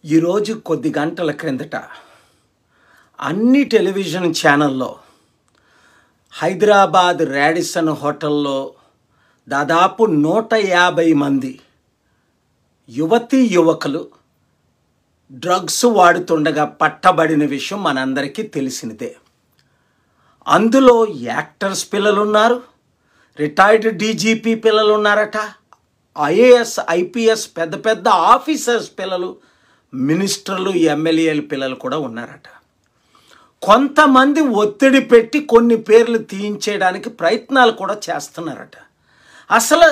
ఈరోజు కొద్ది గంటల క్రిందట అన్ని టెలివిజన్ ఛానల్లో హైదరాబాద్ రాడిసన్ హోటల్లో దాదాపు నూట యాభై మంది యువతీ యువకులు డ్రగ్స్ వాడుతుండగా పట్టబడిన విషయం మనందరికీ తెలిసినదే అందులో యాక్టర్స్ పిల్లలు ఉన్నారు రిటైర్డ్ డీజీపీ పిల్లలు ఉన్నారట ఐఏఎస్ ఐపీఎస్ పెద్ద పెద్ద ఆఫీసర్స్ పిల్లలు మినిస్టర్లు ఎమ్మెల్యేల పిల్లలు కూడా ఉన్నారట కొంతమంది ఒత్తిడి పెట్టి కొన్ని పేర్లు తీయించేయడానికి ప్రయత్నాలు కూడా చేస్తున్నారట అసలు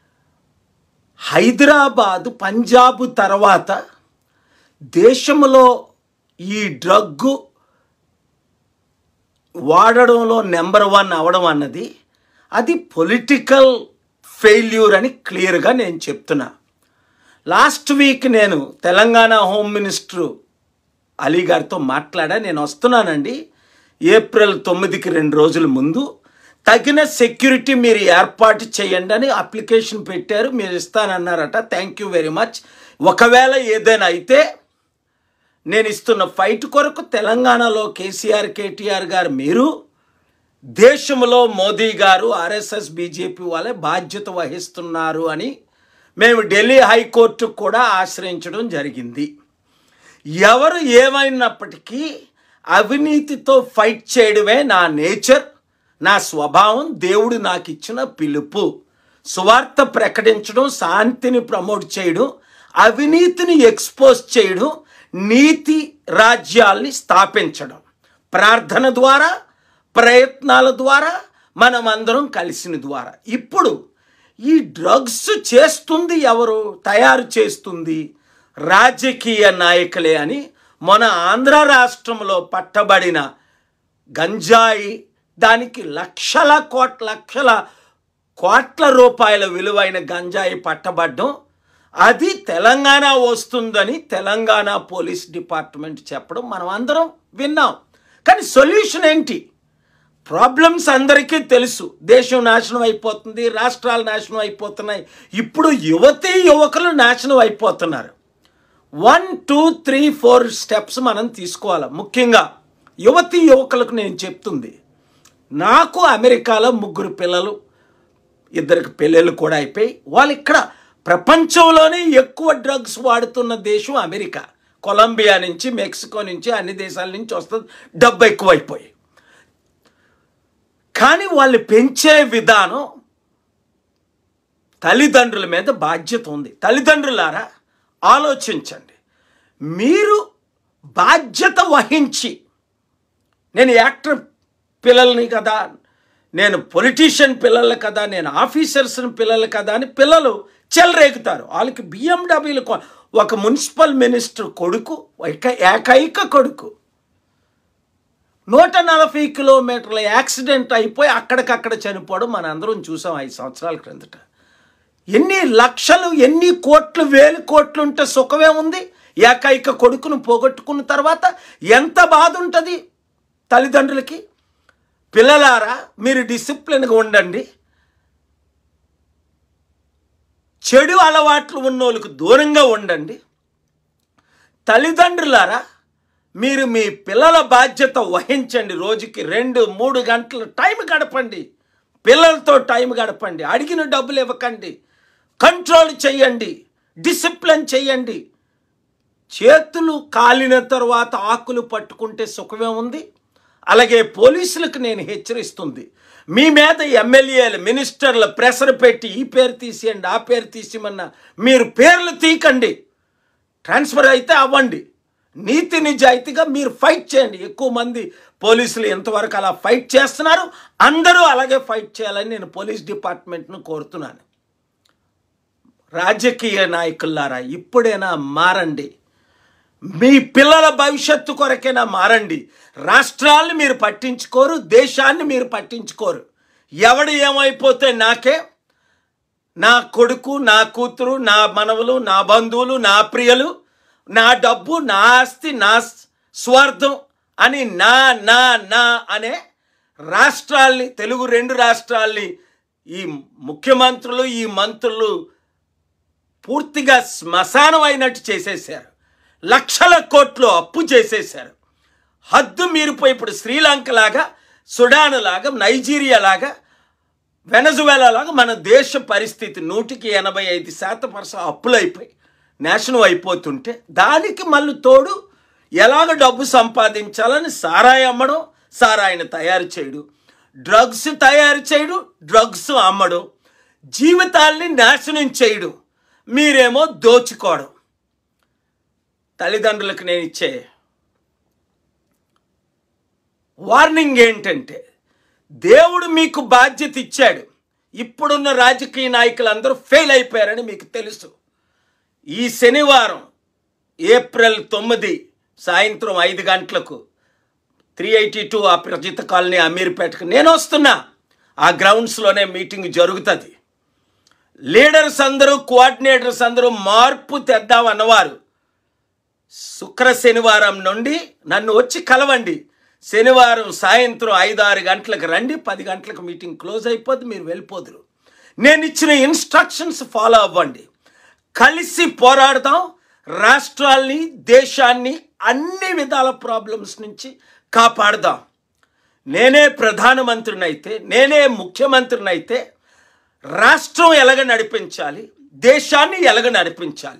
హైదరాబాదు పంజాబ్ తర్వాత దేశంలో ఈ డ్రగ్గు వాడడంలో నెంబర్ వన్ అవడం అన్నది అది పొలిటికల్ ఫెయిల్యూర్ అని క్లియర్గా నేను చెప్తున్నా లాస్ట్ వీక్ నేను తెలంగాణ హోమ్ మినిస్టర్ అలీ గారితో మాట్లాడా నేను వస్తున్నానండి ఏప్రిల్ తొమ్మిదికి రెండు రోజుల ముందు తగిన సెక్యూరిటీ మీరు ఏర్పాటు చేయండి అని అప్లికేషన్ పెట్టారు మీరు ఇస్తానన్నారట థ్యాంక్ యూ వెరీ మచ్ ఒకవేళ ఏదైనా అయితే నేను ఇస్తున్న ఫైట్ కొరకు తెలంగాణలో కేసీఆర్ కేటీఆర్ గారు మీరు దేశంలో మోదీ గారు ఆర్ఎస్ఎస్ బీజేపీ వాళ్ళే బాధ్యత వహిస్తున్నారు అని మేము ఢిల్లీ హైకోర్టుకు కూడా ఆశ్రయించడం జరిగింది ఎవరు ఏమైనప్పటికీ అవినీతితో ఫైట్ చేయడమే నా నేచర్ నా స్వభావం దేవుడు నాకు ఇచ్చిన పిలుపు సువార్త ప్రకటించడం శాంతిని ప్రమోట్ చేయడం అవినీతిని ఎక్స్పోజ్ చేయడం నీతి రాజ్యాల్ని స్థాపించడం ప్రార్థన ద్వారా ప్రయత్నాల ద్వారా మనమందరం కలిసిన ద్వారా ఇప్పుడు ఈ డ్రగ్స్ చేస్తుంది ఎవరు తయారు చేస్తుంది రాజకీయ నాయకులే అని మన ఆంధ్ర రాష్ట్రంలో పట్టబడిన గంజాయి దానికి లక్షల కోట్ల లక్షల కోట్ల రూపాయల విలువైన గంజాయి పట్టబడ్డం అది తెలంగాణ వస్తుందని తెలంగాణ పోలీస్ డిపార్ట్మెంట్ చెప్పడం మనం అందరం విన్నాం కానీ సొల్యూషన్ ఏంటి ప్రాబ్లమ్స్ అందరికీ తెలుసు దేశం నాశనం అయిపోతుంది రాష్ట్రాలు నాశనం అయిపోతున్నాయి ఇప్పుడు యువతీ యువకులు నాశనం అయిపోతున్నారు one two three four steps మనం తీసుకోవాలి ముఖ్యంగా యువతీ యువకులకు నేను చెప్తుంది నాకు అమెరికాలో ముగ్గురు పిల్లలు ఇద్దరికి పెళ్ళిళ్ళు కూడా అయిపోయి వాళ్ళు ఇక్కడ ప్రపంచంలోనే ఎక్కువ డ్రగ్స్ వాడుతున్న దేశం అమెరికా కొలంబియా నుంచి మెక్సికో నుంచి అన్ని దేశాల నుంచి వస్తుంది డబ్బు ఎక్కువైపోయి కానీ వాళ్ళు పెంచే విధానం తల్లిదండ్రుల మీద బాధ్యత ఉంది తల్లిదండ్రులారా ఆలోచించండి మీరు బాధ్యత వహించి నేను యాక్టర్ పిల్లల్ని కదా నేను పొలిటీషియన్ పిల్లలు కదా నేను ఆఫీసర్స్ పిల్లలు కదా అని పిల్లలు చెలరేగుతారు వాళ్ళకి బిఎండబ్ల్యూలు ఒక మున్సిపల్ మినిస్టర్ కొడుకు ఏక- ఏకైక కొడుకు నూట నలభై కిలోమీటర్ల యాక్సిడెంట్ అయిపోయి అక్కడికక్కడ చనిపోవడం మన అందరం చూసాం ఐదు సంవత్సరాల క్రిందట ఎన్ని లక్షలు ఎన్ని కోట్లు వేలు కోట్లు ఉంటే సుఖమే ఉంది ఏకైక కొడుకును పోగొట్టుకున్న తర్వాత ఎంత బాధ ఉంటుంది తల్లిదండ్రులకి పిల్లలారా మీరు డిసిప్లిన్గా ఉండండి చెడు అలవాట్లు ఉన్నోళ్ళకు దూరంగా ఉండండి తల్లిదండ్రులారా మీరు మీ పిల్లల బాధ్యత వహించండి రోజుకి రెండు మూడు గంటలు టైం గడపండి పిల్లలతో టైం గడపండి అడిగిన డబ్బులు ఇవ్వకండి కంట్రోల్ చేయండి డిసిప్లిన్ చేయండి చేతులు కాలిన తర్వాత ఆకులు పట్టుకుంటే సుఖమే ఉంది అలాగే పోలీసులకు నేను హెచ్చరిస్తుంది మీ మీద ఎమ్మెల్యేలు మినిస్టర్లు ప్రెషర్ పెట్టి ఈ పేరు తీసేయండి ఆ పేరు తీసేయమన్నా మీరు పేర్లు తీకండి ట్రాన్స్ఫర్ అయితే అవ్వండి నీతి నిజాయితీగా మీరు ఫైట్ చేయండి ఎక్కువ మంది పోలీసులు ఎంతవరకు అలా ఫైట్ చేస్తున్నారు అందరూ అలాగే ఫైట్ చేయాలని నేను పోలీస్ డిపార్ట్మెంట్ను కోరుతున్నాను రాజకీయ నాయకులారా ఇప్పుడైనా మారండి మీ పిల్లల భవిష్యత్తు కొరకైనా మారండి రాష్ట్రాలను మీరు పట్టించుకోరు దేశాన్ని మీరు పట్టించుకోరు ఎవడు ఏమైపోతే నాకే నా కొడుకు నా కూతురు నా మనవలు నా బంధువులు నా ప్రియులు నా డబ్బు నా ఆస్తి నా స్వార్థం అని నా నా నా అనే రాష్ట్రాల్ని తెలుగు రెండు రాష్ట్రాల్ని ఈ ముఖ్యమంత్రులు ఈ మంత్రులు పూర్తిగా శ్మశానం అయినట్టు చేసేసారు లక్షల కోట్లు అప్పు చేసేశారు హద్దు మీరిపోయి ఇప్పుడు శ్రీలంక లాగా సుడాన్ లాగా నైజీరియా లాగా వెనజువేలా లాగా మన దేశ పరిస్థితి నూటికి ఎనభై ఐదు శాతం పర్సెంట్ అప్పులైపోయి నేషనల్ అయిపోతుంటే దానికి మళ్ళీ తోడు ఎలాగ డబ్బు సంపాదించాలని సారాయి అమ్మడం సారాయిని తయారు చేయడు డ్రగ్స్ తయారు చేయడు డ్రగ్స్ అమ్మడం జీవితాల్ని నాశనం చేయడు మీరేమో దోచుకోవడం తల్లిదండ్రులకు నేను ఇచ్చే వార్నింగ్ ఏంటంటే దేవుడు మీకు బాధ్యత ఇచ్చాడు ఇప్పుడున్న రాజకీయ నాయకులందరూ ఫెయిల్ అయిపోయారని మీకు తెలుసు ఈ శనివారం ఏప్రిల్ తొమ్మిది సాయంత్రం ఐదు గంటలకు three eighty two Aparajita colony అమీర్పేటకు నేను వస్తున్నా ఆ గ్రౌండ్స్లోనే మీటింగ్ జరుగుతుంది లీడర్స్ అందరూ కోఆర్డినేటర్స్ అందరూ మార్పు తెద్దాం అన్నవారు శుక్ర శనివారం నుండి నన్ను వచ్చి కలవండి శనివారం సాయంత్రం ఐదు ఆరు గంటలకు రండి పది గంటలకు మీటింగ్ క్లోజ్ అయిపోద్ది మీరు వెళ్ళిపోదురు నేను ఇచ్చిన ఇన్స్ట్రక్షన్స్ ఫాలో అవ్వండి కలిసి పోరాడదాం రాష్ట్రాల్ని దేశాన్ని అన్ని విధాల ప్రాబ్లమ్స్ నుంచి కాపాడదాం నేనే ప్రధానమంత్రిని అయితే నేనే ముఖ్యమంత్రిని అయితే రాష్ట్రం ఎలాగ నడిపించాలి దేశాన్ని ఎలాగ నడిపించాలి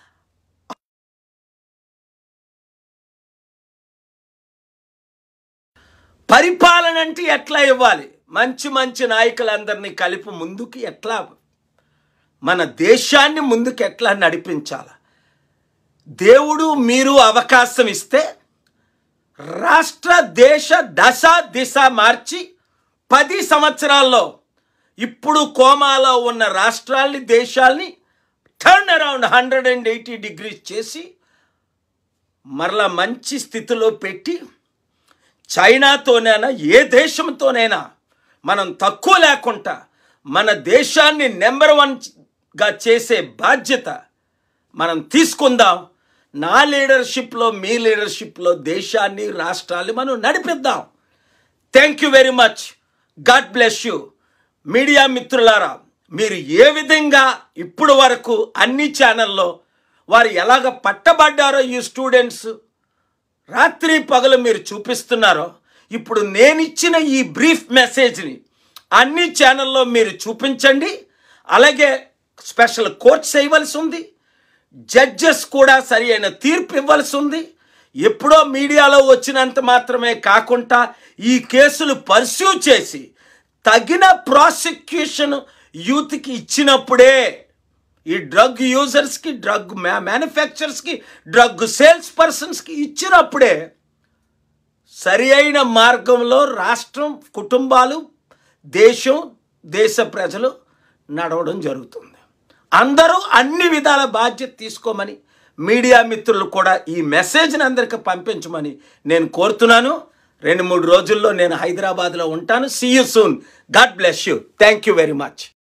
పరిపాలన అంటే ఎట్లా ఇవ్వాలి మంచి మంచి నాయకులందరినీ కలిపి ముందుకు ఎట్లా మన దేశాన్ని ముందుకు ఎట్లా నడిపించాలి దేవుడు మీరు అవకాశం ఇస్తే రాష్ట్ర దేశ దశ దిశ మార్చి పది సంవత్సరాల్లో ఇప్పుడు కోమాలో ఉన్న రాష్ట్రాల్ని దేశాల్ని turn around hundred and eighty degrees చేసి మరలా మంచి స్థితిలో పెట్టి చైనాతోనైనా ఏ దేశంతోనైనా మనం తక్కువ లేకుండా మన దేశాన్ని నెంబర్ వన్గా చేసే బాధ్యత మనం తీసుకుందాం నా లీడర్షిప్లో మీ లీడర్షిప్లో దేశాన్ని రాష్ట్రాన్ని మనం నడిపిద్దాం thank you very much God bless you media మిత్రులారా మీరు ఏ విధంగా ఇప్పుడు వరకు అన్ని ఛానల్లో వారు ఎలాగ పట్టబడ్డారో ఈ స్టూడెంట్స్ రాత్రి పగలు మీరు చూపిస్తున్నారో ఇప్పుడు నేను ఇచ్చిన ఈ బ్రీఫ్ మెసేజ్ని అన్ని ఛానల్లో మీరు చూపించండి అలాగే స్పెషల్ కోర్ట్స్ చేయవలసి ఉంది జడ్జెస్ కూడా సరి అయిన తీర్పు ఇవ్వాల్సి ఉంది ఎప్పుడో మీడియాలో వచ్చినంత మాత్రమే కాకుండా ఈ కేసులు పర్స్యూ చేసి తగిన ప్రాసిక్యూషన్ యూత్కి ఇచ్చినప్పుడే ఈ డ్రగ్ యూజర్స్కి డ్రగ్ మ్యా మ్యానుఫ్యాక్చరర్స్కి డ్రగ్ సేల్స్ పర్సన్స్కి ఇచ్చినప్పుడే సరి అయిన మార్గంలో రాష్ట్రం కుటుంబాలు దేశం దేశ ప్రజలు నడవడం జరుగుతుంది అందరూ అన్ని విధాల బాధ్యత తీసుకోమని మీడియా మిత్రులు కూడా ఈ మెసేజ్ని అందరికి పంపించమని నేను కోరుతున్నాను రెండు మూడు రోజుల్లో నేను హైదరాబాద్లో ఉంటాను see you soon God bless you thank you very much